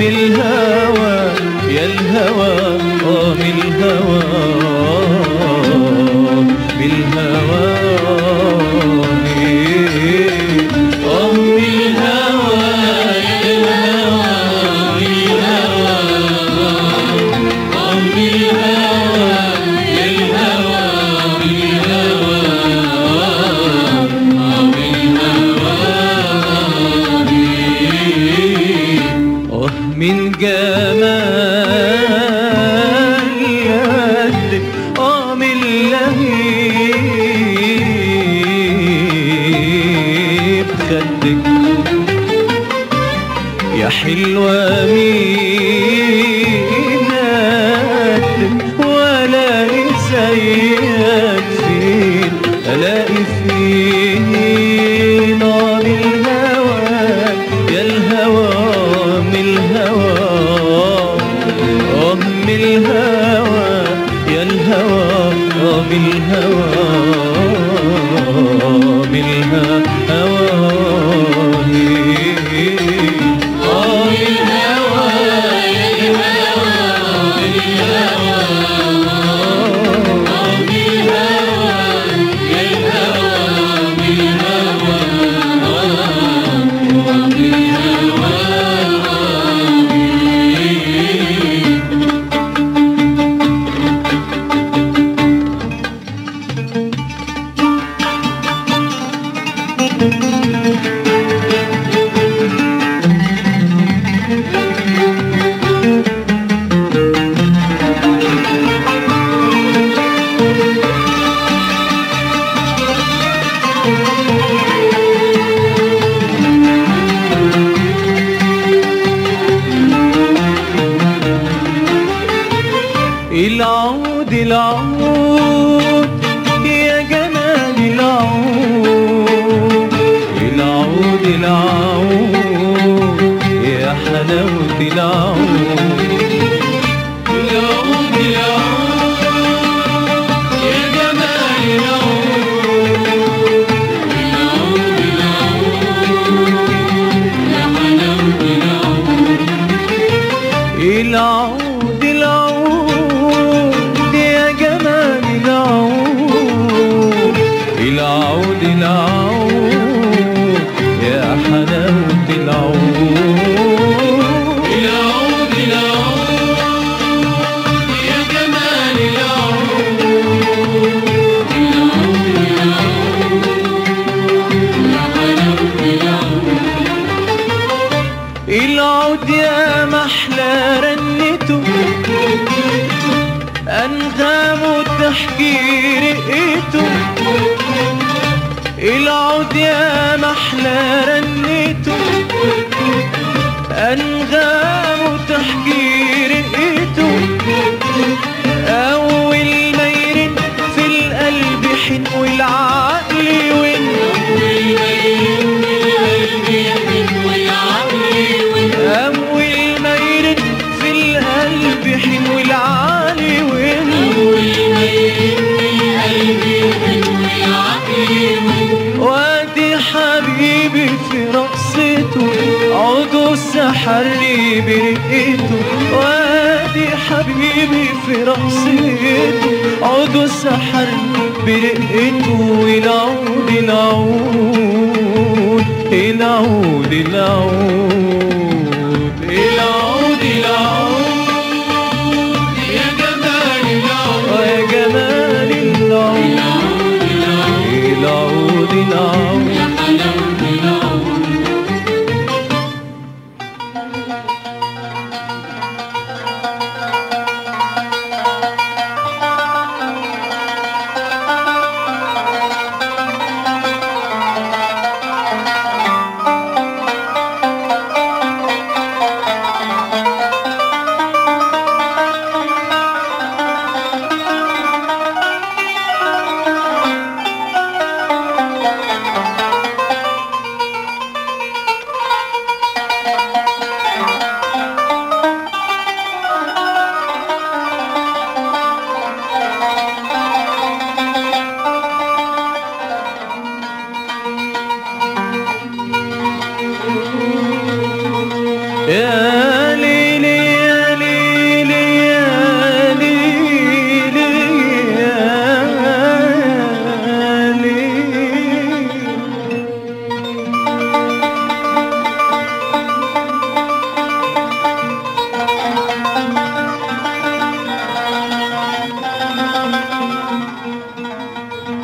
من الهوى يا الهوى اه من الهوى من الهوى اه من الهوى يا الهوى من الهوى اه من الهوى يا الهوى من الهوى اه من الهوى اه من جمال يدك اه من لهيب خدك يا حلوة مين قدك ولا زيك فين الاقي فين آه من الهوى يا الهوى من الهوى اه من الهوى يا الهوى اه من الهوى من الهوى اه من الهوى يا الهوى من الهوى اه من الهوى يا الهوى من الهوى اه من الهوى العود العود يا جمال العود العود العود يا حلاوة العود العود العود يا جمال العود العود العود يا حلاوة العود العود العود يا جمال العود العود العود يا حلاوة العود العود العود يا جمال العود العود العود يا حلاوة العود العود يا محلى رنته أنغام تحكي رقته العود يا محلى رنته أنغام تحكي رقته أول ما يرن في القلب حن والعقل ون أول ما يرن في القلب حن والعقل ون وادي حبيبي في رقصته عضو السحر برقته وادي حبيبي في رقصته عضو السحر برقته والعود العود العود العود العود العود يا جمال العود يا جمال العود العود العود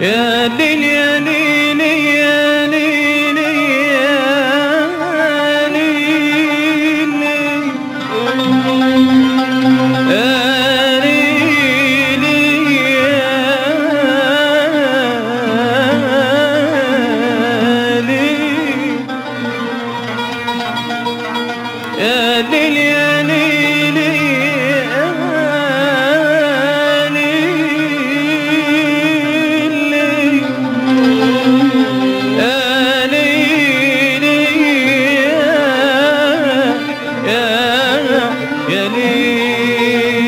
يا ليل يا ليل يا ليل يا ليل يا ليل يا ليل يا ليل يا ليل يا ليل يا يا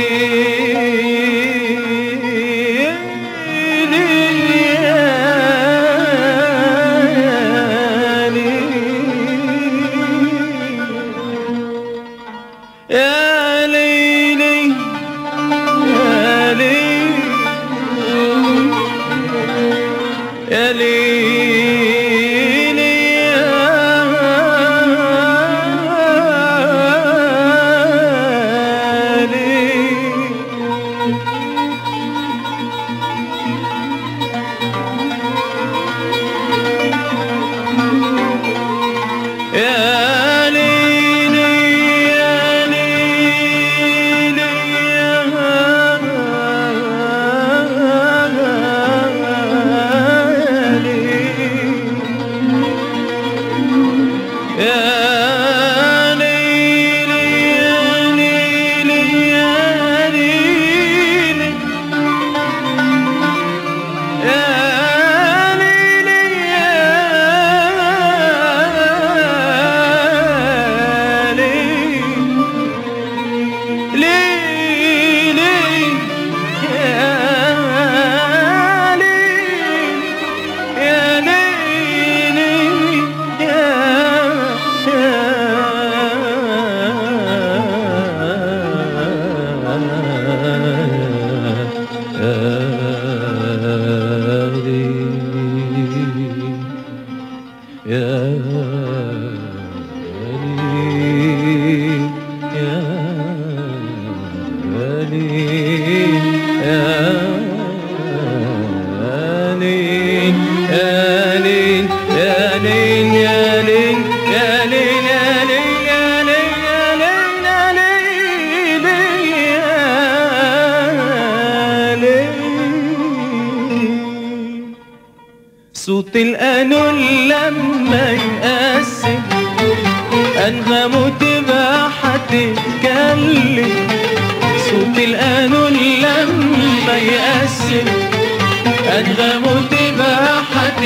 يا ليلي يا ليلي يا ليلي يا ليلي يا ليلي يا ليلي يا ليلي يا ليلي يا ليلي يا ليلي يا ليلي يا ليلي ليلي يا ليلي يا ليلي يا صوت القانون لما يقسم أنغمه تبقى هتتكلم صوت القانون لما يقسم أنغمه تبقى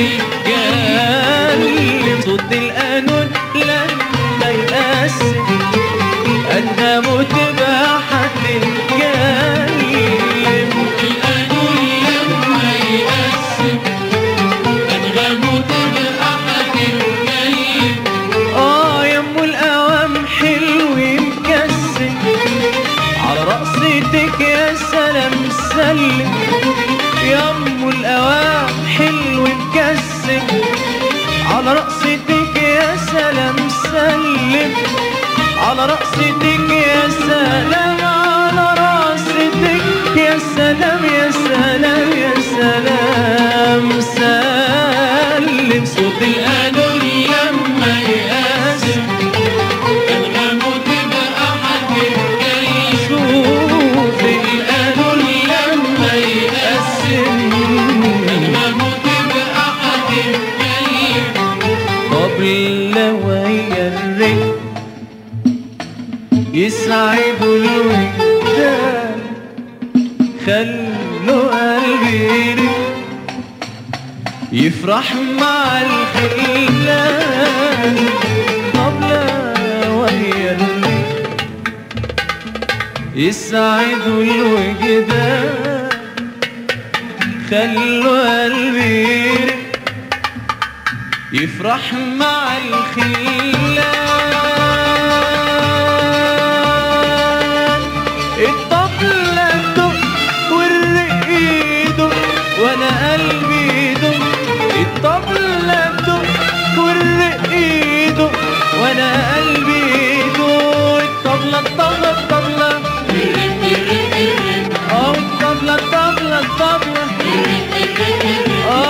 هتتكلم صوت القانون لما يقسم أنغمه تبقى هتتكلم القانون لما يقسم أنغمه تبقى هتتكلم اه يمو القوام حلو مكسل على رقصتك يا سلام سلم يمو القوام حلو مكسل على رقصتك يا سلام سلم على رقصتك يا سلام على رقصتك يا سلام يا سلام يا سلام سلم صوت القانون لما يقسم أنغمه تبقى هتتكلم صوت القانون لما يقسم أنغمه تبقى هتتكلم قبل ويا الرجل يسعدوا الوجدان خلوا قلبي يرق يفرح مع الخلان قبل ويا الرجل يسعدوا الوجدان خلوا قلبي يرق يفرح مع الخلان الطبلة تدق والرق يدق وانا قلبي يدق الطبلة تدق والرق يدق وانا قلبي يدق الطبلة الطبلة الطبلة اه الطبلة الطبلة الطبلة اه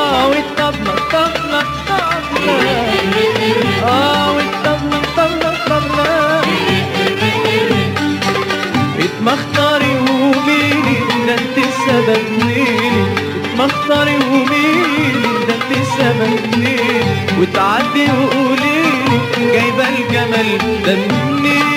مختاري وميلي ده انت السبب ميلي مختاري وميلي ده انت السبب ميلي وتعدي وقوليلي جايبه الجمل ده منين